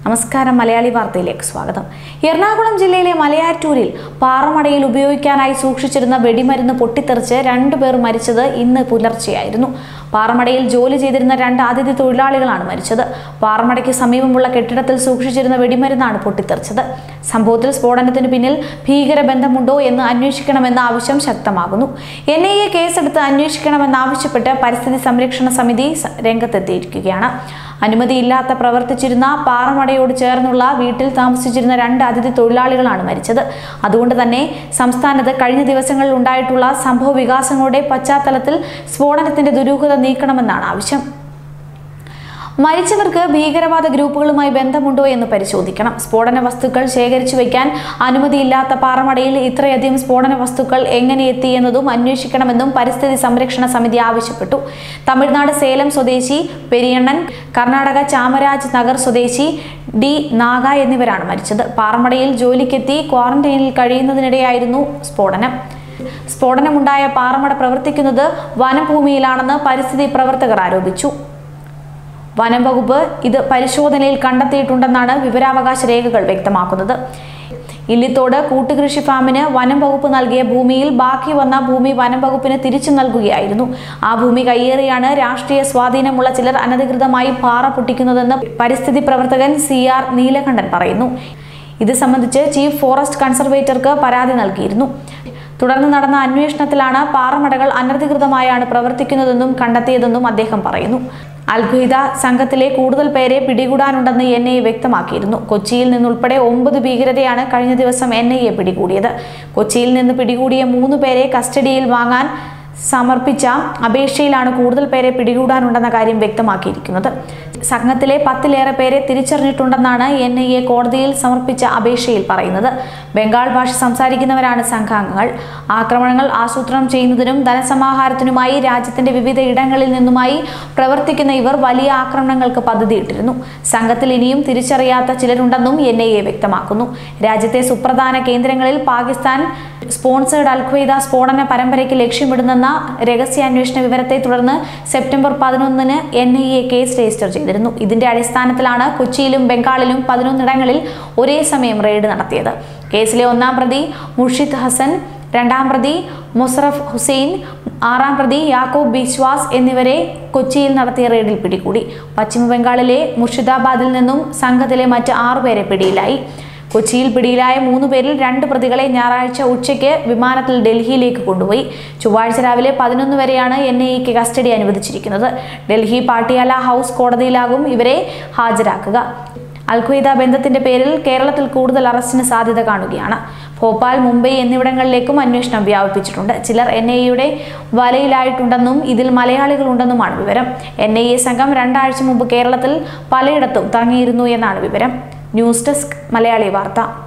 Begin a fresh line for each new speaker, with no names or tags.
നമസ്കാരം മലയാളി വാർത്തയിലേക്ക് സ്വാഗതം എറണാകുളം ജില്ലയിലെ മലയാറ്റൂരിൽ പാറമടയിൽ ഉപയോഗിക്കാനായി സൂക്ഷിച്ചിരുന്ന വെടിമരുന്ന് പൊട്ടിത്തെറിച്ച് രണ്ടുപേർ മരിച്ചത് ഇന്ന് പുലർച്ചെയായിരുന്നു പാറമടയിൽ ജോലി ചെയ്തിരുന്ന രണ്ട് അതിഥി തൊഴിലാളികളാണ് മരിച്ചത് പാറമടയ്ക്ക് സമീപമുള്ള കെട്ടിടത്തിൽ സൂക്ഷിച്ചിരുന്ന വെടിമരുന്നാണ് പൊട്ടിത്തെറിച്ചത് സംഭവത്തിൽ സ്ഫോടനത്തിന് പിന്നിൽ ഭീകരബന്ധമുണ്ടോ എന്ന് അന്വേഷിക്കണമെന്ന ആവശ്യം ശക്തമാകുന്നു എൻ ഐ എ കേസെടുത്ത് അന്വേഷിക്കണമെന്നാവശ്യപ്പെട്ട് പരിസ്ഥിതി സംരക്ഷണ സമിതി സ- രംഗത്തെത്തിയിരിക്കുകയാണ് അനുമതിയില്ലാത്ത പ്രവർത്തിച്ചിരുന്ന പാറമടയോട് ചേർന്നുള്ള വീട്ടിൽ താമസിച്ചിരുന്ന രണ്ട് അതിഥി തൊഴിലാളികളാണ് മരിച്ചത് അതുകൊണ്ട് തന്നെ സംസ്ഥാനത്ത് കഴിഞ്ഞ ദിവസങ്ങളിൽ ഉണ്ടായിട്ടുള്ള സംഭവ വികാസങ്ങളുടെ പശ്ചാത്തലത്തിൽ സ്ഫോടനത്തിന്റെ ദുരൂഹത നീക്കണമെന്നാണ് ആവശ്യം മരിച്ചവർക്ക് ഭീകരവാദ ഗ്രൂപ്പുകളുമായി ബന്ധമുണ്ടോ എന്ന് പരിശോധിക്കണം സ്ഫോടന വസ്തുക്കൾ ശേഖരിച്ചു വയ്ക്കാൻ അനുമതിയില്ലാത്ത പാറമടയിൽ ഇത്രയധികം സ്ഫോടന വസ്തുക്കൾ എങ്ങനെ എത്തി എന്നതും അന്വേഷിക്കണമെന്നും പരിസ്ഥിതി സംരക്ഷണ സമിതി ആവശ്യപ്പെട്ടു തമിഴ്നാട് സേലം സ്വദേശി പെരിയണ്ണൻ കർണാടക ചാമരാജ് നഗർ സ്വദേശി ഡി നാഗ എന്നിവരാണ് മരിച്ചത് പാറമടയിൽ ജോലിക്കെത്തി ക്വാറന്റൈനിൽ കഴിയുന്നതിനിടെയായിരുന്നു സ്ഫോടനം സ്ഫോടനമുണ്ടായ പാറമട പ്രവർത്തിക്കുന്നത് വനഭൂമിയിലാണെന്ന് പരിസ്ഥിതി പ്രവർത്തകർ ആരോപിച്ചു വനം വകുപ്പ് ഇത് പരിശോധനയിൽ കണ്ടെത്തിയിട്ടുണ്ടെന്നാണ് വിവരാവകാശ രേഖകൾ വ്യക്തമാക്കുന്നത് ഇല്ലിത്തോട് കൂട്ടുകൃഷി ഫാമിന് വനം വകുപ്പ് നൽകിയ ഭൂമിയിൽ ബാക്കി വന്ന ഭൂമി വനം വകുപ്പിന് തിരിച്ചു നൽകുകയായിരുന്നു ആ ഭൂമി കയ്യേറിയാണ് രാഷ്ട്രീയ സ്വാധീനമുള്ള ചിലർ അനധികൃതമായി പാറ പൊട്ടിക്കുന്നതെന്ന് പരിസ്ഥിതി പ്രവർത്തകൻ സി ആർ നീലകണ്ഠൻ പറയുന്നു ഇത് സംബന്ധിച്ച് ചീഫ് ഫോറസ്റ്റ് കൺസർവേറ്റർക്ക് പരാതി നൽകിയിരുന്നു തുടർന്ന് നടന്ന അന്വേഷണത്തിലാണ് പാറമടകൾ അനധികൃതമായാണ് പ്രവർത്തിക്കുന്നതെന്നും കണ്ടെത്തിയതെന്നും അദ്ദേഹം പറയുന്നു അൽഖ്വയ്ദ സംഘത്തിലെ കൂടുതൽ പേരെ പിടികൂടാനുണ്ടെന്ന് എൻ ഐ എ വ്യക്തമാക്കിയിരുന്നു കൊച്ചിയിൽ നിന്നുൾപ്പെടെ ഒമ്പത് ഭീകരരെയാണ് കഴിഞ്ഞ ദിവസം എൻ ഐ എ പിടികൂടിയത് കൊച്ചിയിൽ നിന്ന് പിടികൂടിയ മൂന്ന് പേരെ കസ്റ്റഡിയിൽ വാങ്ങാൻ സമർപ്പിച്ച അപേക്ഷയിലാണ് കൂടുതൽ പേരെ പിടികൂടാനുണ്ടെന്ന കാര്യം വ്യക്തമാക്കിയിരിക്കുന്നത് സംഘത്തിലെ പത്തിലേറെ പേരെ തിരിച്ചറിഞ്ഞിട്ടുണ്ടെന്നാണ് എൻ ഐ എ കോടതിയിൽ സമർപ്പിച്ച അപേക്ഷയിൽ പറയുന്നത് ബംഗാൾ ഭാഷ സംസാരിക്കുന്നവരാണ് സംഘാംഗങ്ങൾ ആക്രമണങ്ങൾ ആസൂത്രണം ചെയ്യുന്നതിനും ധനസമാഹാരത്തിനുമായി രാജ്യത്തിന്റെ വിവിധ ഇടങ്ങളിൽ നിന്നുമായി പ്രവർത്തിക്കുന്ന ഇവർ വലിയ ആക്രമണങ്ങൾക്ക് പദ്ധതിയിട്ടിരുന്നു സംഘത്തിൽ ഇനിയും തിരിച്ചറിയാത്ത ചിലരുണ്ടെന്നും എൻ ഐ എ വ്യക്തമാക്കുന്നു രാജ്യത്തെ സുപ്രധാന കേന്ദ്രങ്ങളിൽ പാകിസ്ഥാൻ സ്പോൺസേഡ് അൽഖ്വയ്ദ സ്ഫോടന പരമ്പരയ്ക്ക് ലക്ഷ്യമിടുന്നെന്ന രഹസ്യാന്വേഷണ വിവരത്തെ തുടർന്ന് സെപ്റ്റംബർ പതിനൊന്നിന് N I A case register ചെയ്തിരുന്നു ഇതിന്റെ അടിസ്ഥാനത്തിലാണ് കൊച്ചിയിലും ബംഗാളിലും പതിനൊന്നിടങ്ങളിൽ ഒരേ സമയം റെയ്ഡ് നടത്തിയത് കേസിലെ ഒന്നാം പ്രതി മുർഷിദ് ഹസൻ രണ്ടാം പ്രതി മുസറഫ് ഹുസൈൻ ആറാം പ്രതി യാക്കൂബ് ബിശ്വാസ് എന്നിവരെ കൊച്ചിയിൽ നടത്തിയ റെയ്ഡിൽ പിടികൂടി പശ്ചിമ ബംഗാളിലെ മുർഷിദാബാദിൽ നിന്നും സംഘത്തിലെ മറ്റ് ആറുപേരെ പിടിയിലായി കൊച്ചിയിൽ പിടിയിലായ മൂന്ന് പേരിൽ രണ്ട് പ്രതികളെ ഞായറാഴ്ച ഉച്ചയ്ക്ക് വിമാനത്തിൽ ഡൽഹിയിലേക്ക് കൊണ്ടുപോയി ചൊവ്വാഴ്ച രാവിലെ പതിനൊന്ന് വരെയാണ് എൻ ഐ എക്ക് കസ്റ്റഡി അനുവദിച്ചിരിക്കുന്നത് ഡൽഹി പാട്ടിയാല ഹൗസ് കോടതിയിലാകും ഇവരെ ഹാജരാക്കുക അൽഖ്വയ്ദ ബന്ധത്തിന്റെ പേരിൽ കേരളത്തിൽ കൂടുതൽ അറസ്റ്റിന് സാധ്യത കാണുകയാണ് ഭോപ്പാൽ മുംബൈ എന്നിവിടങ്ങളിലേക്കും അന്വേഷണം വ്യാപിപ്പിച്ചിട്ടുണ്ട് ചിലർ എൻ ഐ എയുടെ വലയിലായിട്ടുണ്ടെന്നും ഇതിൽ മലയാളികളുണ്ടെന്നുമാണ് വിവരം എൻ ഐ എ സംഘം രണ്ടാഴ്ച മുമ്പ് കേരളത്തിൽ പലയിടത്തും തങ്ങിയിരുന്നു എന്നാണ് വിവരം ന്യൂസ് ഡെസ്ക് മലയാളി വാർത്ത